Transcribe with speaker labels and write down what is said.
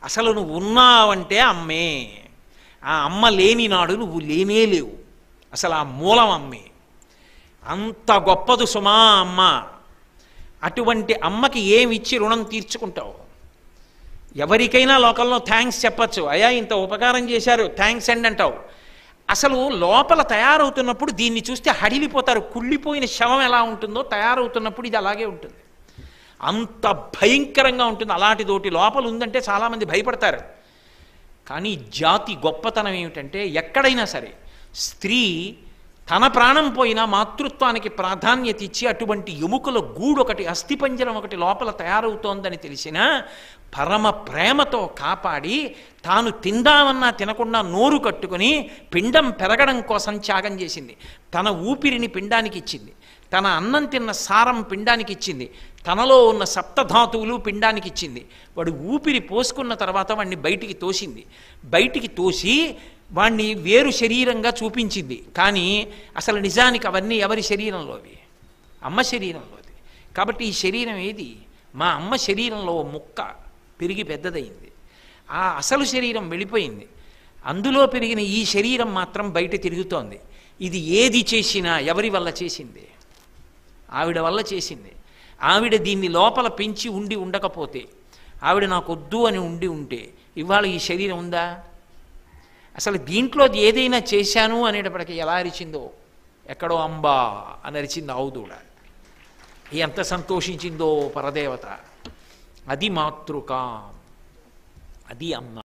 Speaker 1: అసలు నువ్వు ఉన్నావంటే అమ్మే ఆ అమ్మ లేని నాడు నువ్వు లేనే లేవు అసలు ఆ మూలం అమ్మే అంత గొప్పదు సుమా అమ్మ అటువంటి అమ్మకి ఏమి ఇచ్చి రుణం తీర్చుకుంటావు ఎవరికైనా లోకల్లో థ్యాంక్స్ చెప్పచ్చు అయా ఇంత ఉపకారం చేశారు థ్యాంక్స్ అండి అంటావు అసలు లోపల తయారవుతున్నప్పుడు దీన్ని చూస్తే హడిలిపోతారు కుళ్ళిపోయిన శవం ఎలా ఉంటుందో తయారవుతున్నప్పుడు ఇది అలాగే ఉంటుంది అంత భయంకరంగా ఉంటుంది అలాంటిదోటి లోపల ఉందంటే చాలామంది భయపడతారు కానీ జాతి గొప్పతనం ఏమిటంటే ఎక్కడైనా సరే స్త్రీ తన ప్రాణం పోయినా మాతృత్వానికి ప్రాధాన్యత ఇచ్చి అటువంటి ఎముకల గూడు ఒకటి అస్థిపంజరం ఒకటి లోపల తయారవుతోందని తెలిసినా పరమ ప్రేమతో కాపాడి తాను తిందామన్నా తినకుండా నోరు కట్టుకుని పిండం పెరగడం కోసం త్యాగం చేసింది తన ఊపిరిని పిండానికి ఇచ్చింది తన అన్నం తిన్న సారం పిండానికి ఇచ్చింది తనలో ఉన్న సప్తధాతువులు పిండానికి ఇచ్చింది వాడు ఊపిరి పోసుకున్న తర్వాత వాడిని బయటికి తోసింది బయటికి తోసి వాణ్ణి వేరు శరీరంగా చూపించింది కానీ అసలు నిజానికి అవన్నీ ఎవరి శరీరంలోవి అమ్మ శరీరంలోది కాబట్టి ఈ శరీరం ఏది మా అమ్మ శరీరంలో ఓ ముక్క పెరిగి పెద్దదయింది ఆ అసలు శరీరం వెళ్ళిపోయింది అందులో పెరిగిన ఈ శరీరం మాత్రం బయట తిరుగుతోంది ఇది ఏది చేసినా ఎవరి వల్ల చేసింది ఆవిడ వల్ల చేసింది ఆవిడ దీన్ని లోపల పెంచి ఉండి ఉండకపోతే ఆవిడ నాకు వద్దు అని ఉండి ఉంటే ఇవాళ ఈ శరీరం ఉందా అసలు దీంట్లో ఏదైనా చేశాను అనేటప్పటికి ఎలా అరిచిందో ఎక్కడో అంబా అని అరిచింది ఆవుదూడ ఎంత సంతోషించిందో పరదేవత అది మాతృక అది అమ్మ